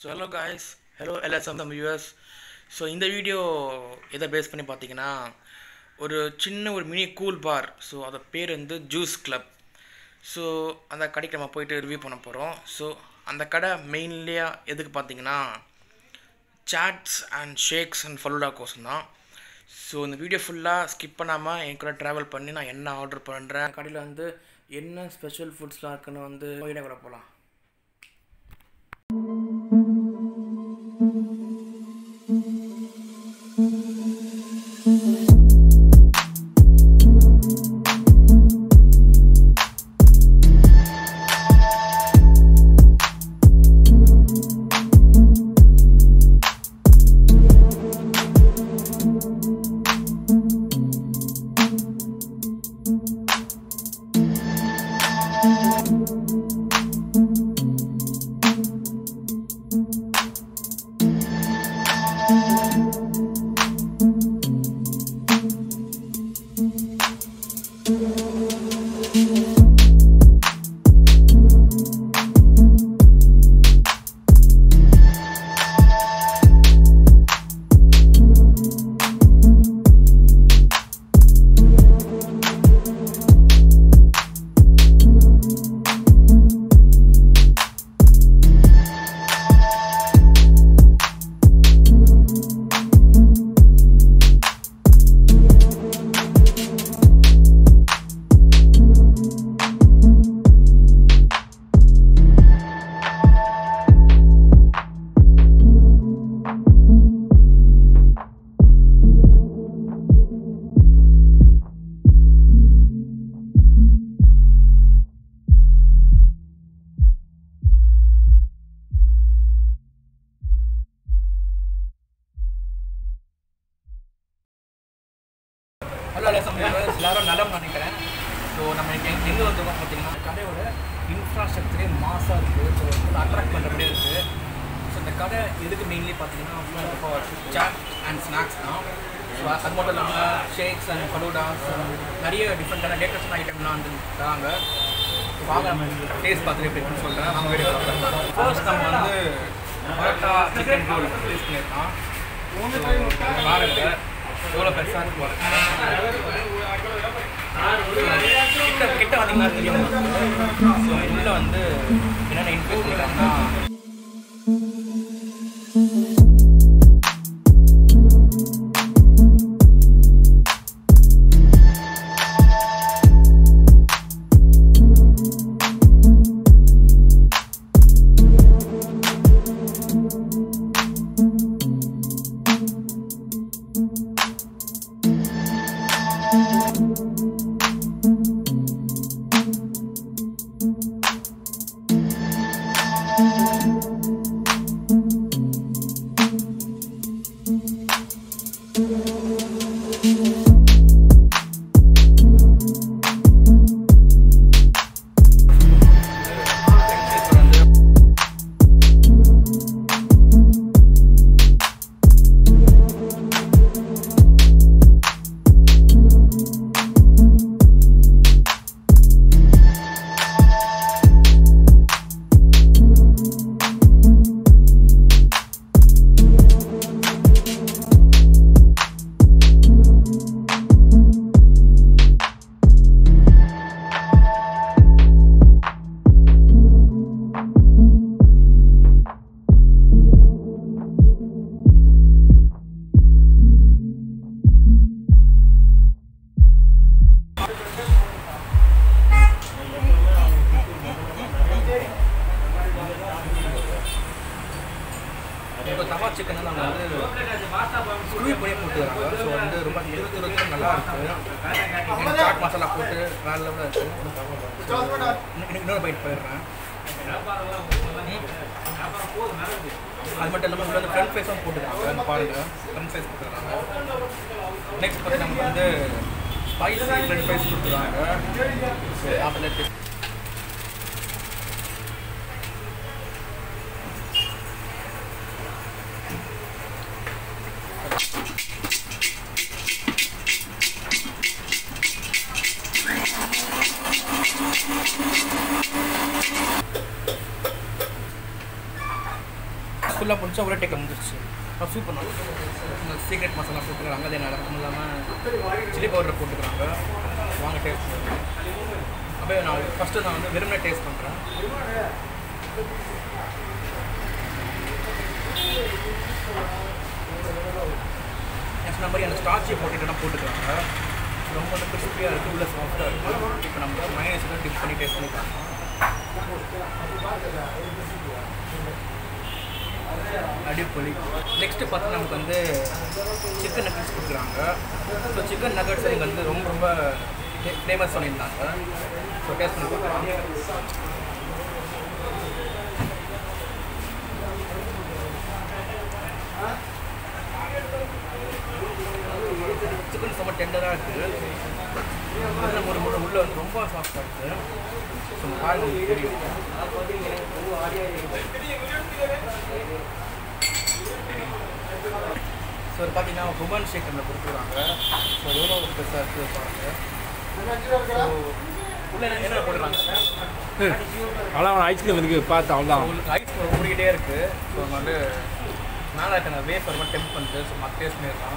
So hello guys hello LSM தம் யூஎஸ் so இந்த வீடியோ எதை பேஸ் பண்ணி பார்த்தீங்கன்னா ஒரு சின்ன ஒரு மினி கூல் பார் ஸோ அதோட பேர் வந்து ஜூஸ் கிளப் ஸோ அந்த கடைக்கு நம்ம போயிட்டு ரிவ்யூ பண்ண போகிறோம் ஸோ அந்த கடை மெயின்லியாக எதுக்கு பார்த்தீங்கன்னா chaats and shakes and falooda கோசம் தான் ஸோ இந்த வீடியோ ஃபுல்லாக ஸ்கிப் பண்ணாமல் என் கூட ட்ராவல் பண்ணி நான் என்ன ஆர்டர் பண்ணுறேன் கடையில் வந்து என்ன ஸ்பெஷல் ஃபுட்ஸ்லாம் இருக்குன்னு வந்து வீடியோ கூட போகலாம் ஹலோ எல்லாரும் எல்லாரும் நலம் நினைக்கிறேன் ஸோ நம்ம இன்னைக்கு எங்க எங்கே வந்திருக்கோம் பார்த்தீங்கன்னா கடையோட இன்ஃப்ராஸ்ட்ரக்சரே மாசாக இருக்குது ஸோ வந்து அட்ராக்ட் பண்ணுறபடியே இருக்குது ஸோ இந்த கடை எதுக்கு மெயின்லி பார்த்தீங்கன்னா சாட் அண்ட் ஸ்நாக்ஸ் தான் ஸோ அது மட்டும் இல்லாமல் ஷேக்ஸ் அண்ட் ஃபலூடாஸ் நிறைய டிஃப்ரெண்ட்டான டேட்டஸ்ட் ஐட்டம்லாம் வந்து தராங்க வாங்க டேஸ்ட் பார்த்துட்டு எப்படி இருக்குன்னு சொல்கிறேன் அவங்க வீடியோ ஃபர்ஸ்ட் நம்ம வந்து பரோட்டா சிக்கன் ரோல் டேஸ்ட் பண்ணியிருக்கோம் பாருங்க எவ்வளோ பெருசாக இருக்கு பாருங்க கிட்ட கிட்ட வந்தீங்கன்னா தெரியும் ஸோ உள்ள வந்து என்னென்ன இன்க்ளூட் பண்ணிருக்காங்கன்னா இப்போ தவா சிக்கன் நம்ம வந்து ஸ்க்ரூ பண்ணி போட்டுக்கிறாங்க ஸோ வந்து ரொம்ப திரு திரு திரு நல்லா இருக்கு சாட் மசாலா போட்டு வேற லெவலில் இருக்கு இன்னும் இன்னொரு பைட் போயிடுறேன் அது மட்டும் இல்லாமல் உள்ள வந்து ஃப்ரண்ட் ஃபேஸும் போட்டுருக்காங்க பாருங்க ஃப்ரண்ட் ஃபேஸ் போட்டுருக்காங்க நெக்ஸ்ட் பார்த்து நமக்கு வந்து ஸ்பைசி ஃப்ரண்ட் ஃபேஸ் கொடுத்துருக்காங்க ஸோ அதில் நகட்ஸ் ஃபுல்லாக பிடிச்சா ஒரே டேக்கில் முடிஞ்சிருச்சு நான் சூப்பர் நான் இந்த சீக்ரெட் மசாலா போட்டுக்கிறாங்க அதே நடக்கும் இல்லாமல் சில்லி பவுடர் போட்டுக்கிறாங்க வாங்க டேஸ்ட் பண்ணுறேன் அப்படியே நான் ஃபஸ்ட்டு நான் வந்து வெறுமனே டேஸ்ட் பண்ணுறேன் நான் சொன்ன மாதிரி அந்த ஸ்டார்ச்சை போட்டுட்டு போட்டுக்கிறாங்க ரொம்ப வந்து கிறிஸ்பியாக இருக்குது உள்ள சாஃப்டாக இருக்குது இப்போ நம்ம மைனஸ் டிப் பண்ணி டேஸ்ட் பண்ணி பார்க்கலாம் அடிப்பொலி நெக்ஸ்ட்டு பார்த்தா நமக்கு வந்து சிக்கன் நகட்ஸ் கொடுக்குறாங்க ஸோ சிக்கன் நகட்ஸ் இங்கே வந்து ரொம்ப ரொம்ப ஃபேமஸ் பண்ணியிருந்தாங்க ஸோ டேஸ்ட் பண்ணி பார்க்கலாம் சிக்கன் செம்ம டெண்டராக இருக்குது உள்ள ஒரு முறை உள்ள வந்து ரொம்ப சாஃப்டாக இருக்குது ஸோ பாருங்க உங்களுக்கு தெரியும் ஸோ இது பார்த்தீங்கன்னா உமன் ஷேக் நம்ம கொடுத்துருக்காங்க ஸோ எவ்வளோ பெருசாக இருக்குது பாருங்க ஸோ உள்ள என்ன என்ன போட்டுருக்காங்க அவ்வளோ ஐஸ்கிரீம் இருக்கு பார்த்து அவ்வளோதான் உங்களுக்கு ஐஸ் ஊறிக்கிட்டே இருக்குது ஸோ நம்ம வந்து மேலே இருக்கிற வேஃபர் மட்டும் டெம்ப் பண்ணுது ஸோ மற்ற டேஸ்ட் பண்ணிடலாம்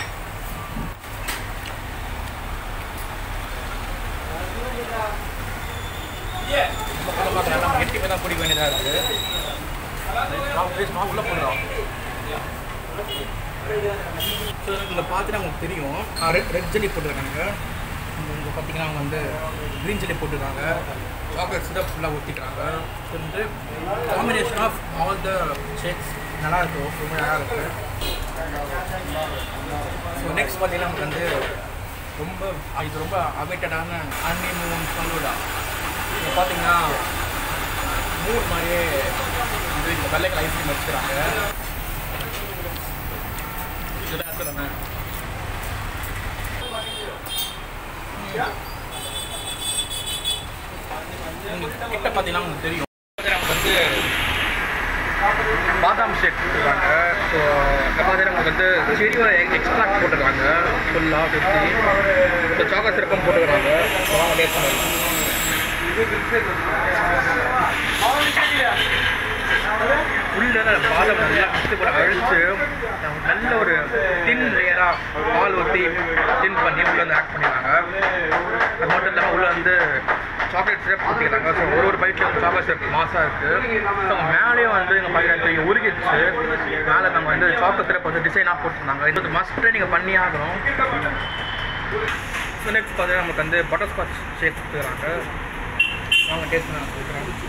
நம்ம பார்க்கலாம் நம்ம எட்டி தான் பிடிக்க வேண்டியதாக இருக்குது நான் பேச நான் உள்ளே போடுறோம் ஸோ இதில் பார்த்துட்டு உங்களுக்கு தெரியும் ரெட் ரெட் ஜெல்லி போட்டுருக்காங்க இங்கே பார்த்தீங்கன்னா அவங்க வந்து க்ரீன் ஜெல்லி போட்டுருக்காங்க சாக்லேட் சிரப் ஃபுல்லாக ஊற்றிட்டாங்க ஸோ வந்து combination of all the shakes நல்லா இருக்கும் ரொம்ப நல்லா இருக்குது ஸோ நெக்ஸ்ட் பார்த்தீங்கன்னா நமக்கு வந்து ரொம்ப இது ரொம்ப அவைட்டடான அன்னிமூன் ஃபலூடா இப்போ பார்த்தீங்கன்னா மூணு மாதிரியே இது இந்த வெள்ளைக்கல் ஐஸ்கிரீம் வச்சுக்கிறாங்க இதுதான் இருக்கிறேன் உங்களுக்கு கிட்ட பார்த்தீங்கன்னா உங்களுக்கு தெரியும் நமக்கு வந்து பாதாம் ஷேக் கொடுத்துருக்காங்க ஸோ இந்த பார்த்தீங்கன்னா நமக்கு வந்து செடியோட எக்ஸ்ட்ராக்ட் போட்டுருக்காங்க ஃபுல்லாக சுற்றி ஸோ சாக்லேட் சிறப்பும் போட்டுக்கிறாங்க ஸோ வாங்க டேஸ்ட் பண்ணலாம் உள்ள பாதம் நல்லா மிக்ஸ் கூட அழிச்சு நல்ல ஒரு தின் லேயராக பால் ஊற்றி தின் பண்ணி உள்ள வந்து ஆட் பண்ணிடுறாங்க அது மட்டும் இல்லாமல் உள்ள வந்து சாக்லேட் சிரப் ஊற்றிக்கிறாங்க ஸோ ஒரு ஒரு பைட்ல வந்து சாக்லேட் சிரப் மாசாக இருக்குது ஸோ மேலேயும் வந்து எங்கள் பையன் தெரியும் உருகிடுச்சு மேலே நம்ம வந்து சாக்லேட் சிரப் வந்து டிசைனாக போட்டிருந்தாங்க இது வந்து மஸ்ட்டே நீங்கள் பண்ணி ஆகணும் ஸோ நெக்ஸ்ட் பார்த்தீங்கன்னா நமக்கு வந்து பட்டர்ஸ்காட்ச் ஷேக் கொடுத்துக்கிறாங்க வாங்க டேஸ்ட் நான் கொடுக்குறேன்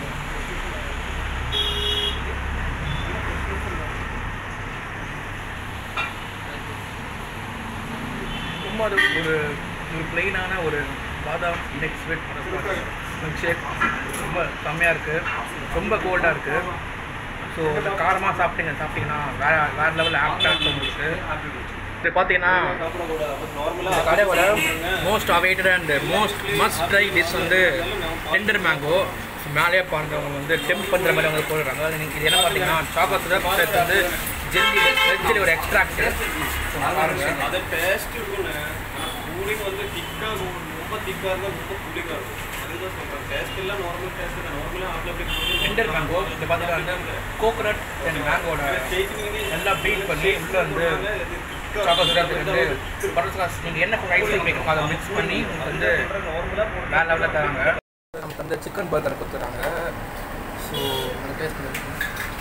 ரொம்ப அது ஒரு ஒரு பிளெயினான ஒரு பாதாம் மிக்ஸ் ஸ்வீட் மில்க் ஷேக் ரொம்ப செம்மையாக இருக்குது ரொம்ப கோல்டாக இருக்குது ஸோ இந்த காரமாக சாப்பிட்டீங்க சாப்பிட்டீங்கன்னா வேறு வேறு லெவலில் ஆப்டாக இருக்கும் உங்களுக்கு இது பார்த்தீங்கன்னா இந்த கடையோட most awaited and most must try dish வந்து டெண்டர் மேங்கோ மேலேயே பாருங்க அவங்க வந்து டெம்ப் பண்ணுற மாதிரி அவங்க போடுறாங்க நீங்கள் இது என்ன பார்த்தீங்கன்னா சாக்லேட் ப்ளஸ் வந்து ஜெல்லி ரெட் ஜெல்லி ஒரு எக்ஸ்ட்ராக்ட் பாருங்க அது டேஸ்ட் இருக்குண்ணே கூலிங் வந்து திக்காக ரொம்ப திக்காக இருந்தால் ரொம்ப புளிக்காக இருக்கும் அதுதான் சொல்கிறேன் டேஸ்ட் எல்லாம் நார்மல் டேஸ்ட் தான் நார்மலாக ஆப்பிள் அப்படி டெண்டர் மேங்கோ இது பார்த்தீங்கன்னா வந்து கோகோனட் அண்ட் மேங்கோட எல்லாம் பீட் பண்ணி உள்ள வந்து சாக்கோ சிரப் வந்து பட்டர் ஸ்காட்ச் நீங்கள் என்ன ஐஸ்கிரீம் மேக்கோ அதை மிக்ஸ் பண்ணி உங்களுக்கு வந்து வேறு லெவலில் தராங்க நமக்கு வந்து சிக்கன் பர்கர் கொடுத்துறாங்க ஸோ நான் டேஸ்ட் பண்ணிருக்கேன்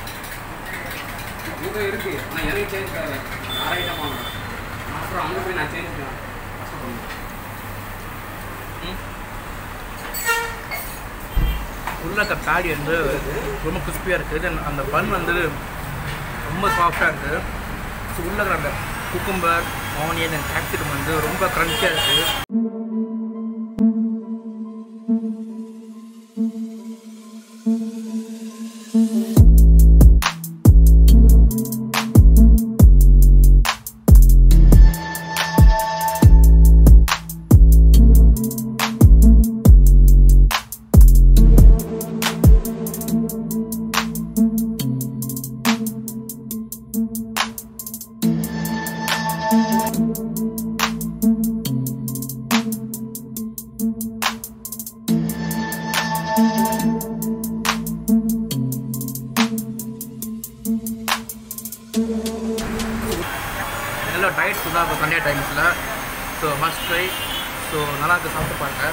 இங்கே இருக்கு ஆனால் எனக்கு சேஞ்ச் தரல நான் ஆறு ஐட்டம் வாங்கினேன் அப்புறம் அங்கே போய் நான் சேஞ்ச் பண்ணேன் கஷ்டப்படுங்க உள்ள இருக்க பேடி வந்து ரொம்ப கிறிஸ்பியாக இருக்குது தென் அந்த பன் வந்து ரொம்ப சாஃப்டாக இருக்குது ஸோ உள்ள இருக்கிற அந்த குக்கும்பர் ஆனியன் அண்ட் கேப்சிகம் வந்து ரொம்ப க்ரன்ச்சியாக இருக்குது நல்ல டயட் ஃபுல்லாக இருக்கும் சண்டே டைம்ஸில் ஸோ மஸ்ட் ட்ரை ஸோ நல்லா இருக்கு சாப்பிட்டு பாருங்க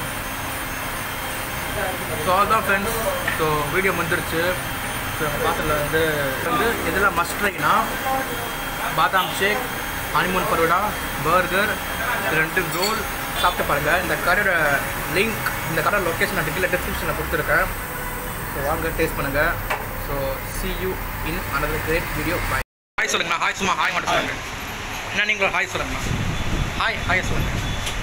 ஸோ அதுதான் ஃப்ரெண்ட்ஸ் ஸோ வீடியோ வந்துருச்சு ஸோ பாத்திரத்தில் வந்து வந்து எதெல்லாம் மஸ்ட் ட்ரைனா பாதாம் ஷேக் ஹனிமூன் பரோடா பர்கர் ரெண்டு ரோல் சாப்பிட்டு பாருங்கள் இந்த கடையோட லிங்க் இந்த கடை லொக்கேஷன் நான் டிகில் டிஸ்கிரிப்ஷனில் கொடுத்துருக்கேன் ஸோ வாங்க டேஸ்ட் பண்ணுங்கள் so see you in another great video bye hi சொல்லுங்கண்ணா ஹாய் சும்மா ஹாய் மட்டும் சொல்லுங்கள் என்ன நீங்களும் ஹாய் சொல்லுங்கண்ணா ஹாய் ஹாய் சொல்லுங்கள்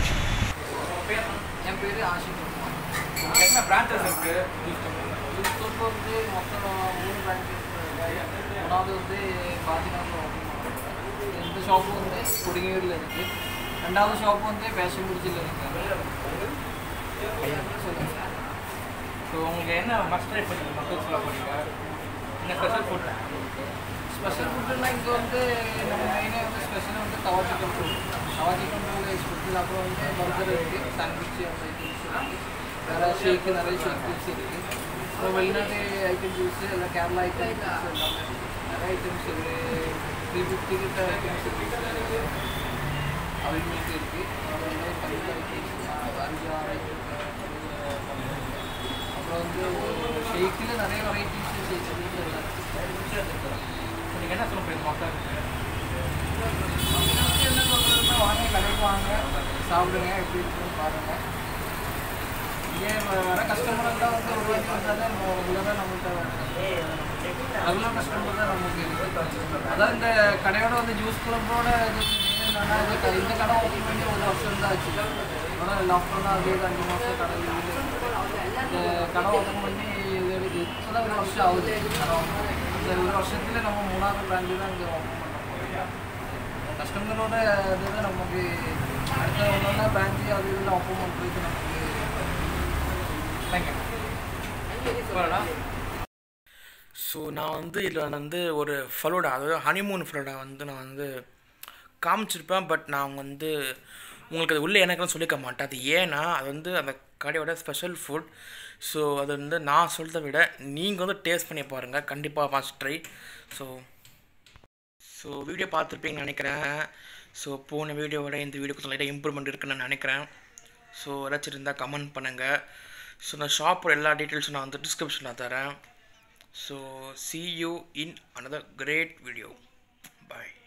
என் பேர் ஆஷிக் குமார் என்ன பிரான்ச்சஸ் இருக்குது யூடியூப் வந்து மொத்தம் மூணு பிரான்ச்சஸ் ஒன்றாவது வந்து பாத்தினாவில் ஓப்பன் பண்ணுறோம் இந்த ஷாப்பு வந்து குடிங்கூரில் இருக்குது ரெண்டாவது ஷாப்பு வந்து பேஷன்குறிச்சியில் இருக்குது சொல்லுங்கள் ஸோ உங்களுக்கு என்ன மஸ்ட் ட்ரை பண்ணி மக்கள் சொல்ல போறீங்க என்ன ஸ்பெஷல் ஃபுட் ஸ்பெஷல் ஃபுட்டுனா இங்கே வந்து நம்ம மெயினாக வந்து ஸ்பெஷலாக வந்து tawa chicken roll tawa chicken roll special அப்புறம் வந்து பர்கர் இருக்குது சாண்ட்விச் அந்த ஐட்டம்ஸ் இருக்குது வேறு ஷேக்கு நிறைய ஷேக் ஜூஸ் இருக்குது அப்புறம் வெளிநாட்டு ஐட்டம் ஜூஸ் எல்லாம் கேரளா ஐட்டம் ஜூஸ் எல்லாமே நிறைய ஐட்டம்ஸ் இருக்குது த்ரீ ஃபிஃப்டி கிட்ட ஐட்டம்ஸ் இருக்குது அவில் மில்க் இருக்குது அப்புறம் வந்து பன்னீர் ஐட்டம்ஸ் அஞ்சு ஆறு ஐட்டம் அப்புறம் வந்து ஷேக்கில் நிறைய வெரைட்டிஸ் ஷேக்ஸ் எல்லாம் இருக்குது நீங்கள் என்ன சொல்ல போறீங்க மக்களுக்கு மக்களுக்கு என்ன சொல்றதுன்னா வாங்க கடைக்கு வாங்க சாப்பிடுங்க எப்படி இருக்குன்னு பாருங்க இங்கே வ- வர கஸ்டமரெல்லாம் வந்து ஒரு வாட்டி வந்தால் தான் ரெகுலராக நம்மள்கிட்ட ரெகுலர் கஸ்டமர் தான் நமக்கு இருக்கு அதான் இந்த கடையோட வந்து ஜூஸ் குழம்போட இது என்னன்னா இந்த க- இந்த கடை ஓப்பன் பண்ணி ஒரு வருஷம் தான் ஆச்சு ஆனால் லாக்டவுன் அது இது அஞ்சு மாதம் கடை leave ல இருந்தது. இந்த கடை ஓப்பன் பண்ணி இது இப்போ தான் ஒரு வருஷம் ஆகுது கடை open பண்ணி. அந்த ஒரு வருஷத்தில் நம்ம மூணாவது பிராஞ்சு தான் இங்கே ஓப்பன் பண்ண போகிறோம் கஸ்டமரோட இதுதான் நமக்கு அடுத்த ஒன்றா பிரான்ச்சு அது இதெல்லாம் ஓப்பன் பண்ணுறதுக்கு நமக்கு தேங்க்யூ ஸோ நான் வந்து இதில் வந்து ஒரு ஃபலோடா அதாவது ஹனிமூன் ஃபலோடா வந்து நான் வந்து காமிச்சிருப்பேன் பட் நான் வந்து உங்களுக்கு அது உள்ளே எனக்குலாம் சொல்லிக்க மாட்டேன் அது ஏன்னா அது வந்து அந்த கடையோட ஸ்பெஷல் ஃபுட் ஸோ அது வந்து நான் சொல்கிறத விட நீங்கள் வந்து டேஸ்ட் பண்ணி பாருங்கள் கண்டிப்பாக must try so so video பார்த்துருப்பீங்கன்னு நினைக்கிறேன் ஸோ போன வீடியோவோட இந்த வீடியோ கொஞ்சம் லைட்டாக இம்ப்ரூவ்மெண்ட் இருக்குன்னு நான் நினைக்கிறேன் ஸோ ஏதாச்சும் இருந்தால் கமெண்ட் பண்ணுங்கள் ஸோ நான் ஷாப்போட எல்லா டீட்டெயில்ஸும் நான் வந்து டிஸ்கிரிப்ஷனில் தரேன் so see you in another great video bye